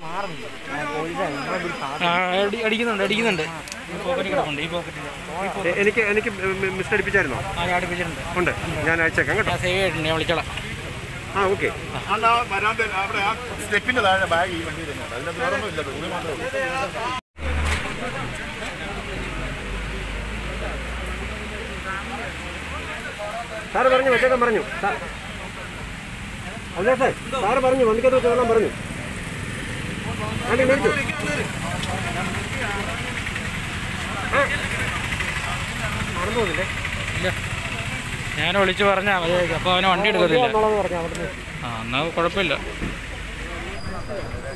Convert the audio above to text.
ആ, അടി- അടിക്കുന്നുണ്ട് അടിക്കുന്നുണ്ട് ഈ പോക്കറ്റിൽ കിടപ്പുണ്ട് ഈ പോക്കറ്റിൽ എ- എനിക്ക് എനിക്ക് മിസ്റ്റർ അടിപ്പിച്ചായിരുന്നോ ആ ഞാൻ അടിപ്പിച്ചിട്ടുണ്ട് ഉണ്ട് ഞാൻ അയച്ചേക്കാം കേട്ടോ ഞാൻ സേവ് ചെയ്തിട്ടുണ്ട് ഞാൻ വിളിച്ചോളാം ആ ഓക്കെ അല്ല വരാൻ അവിടെ ആ സ്റ്റെപ്പിന്റെ താഴെ ബാഗ് ഈ വണ്ടി തന്നെയാണ് അതിനകത്ത് വേറെ ഒന്നും ഇല്ല തുണി മാത്രമേ ഉള്ളൂ സാറ് പറഞ്ഞു വെച്ചേക്കാൻ പറഞ്ഞു സാ- അല്ലേ സാർ സാറ് പറഞ്ഞു വണ്ടിക്കകത്ത് വെച്ചോളാൻ പറഞ്ഞു ആണ്ടി മേടിച്ചു ആ. മറന്നു പോകുന്നില്ലേ ഇല്ല ഞാൻ വിളിച്ച് പറഞ്ഞാൽ മതിയായിരിക്കും അപ്പോൾ അവന് വണ്ടി എടുക്കത്തില്ല എന്നുള്ളത് പറഞ്ഞു അവിടുന്ന് ആ എന്നാൽ കുഴപ്പമില്ല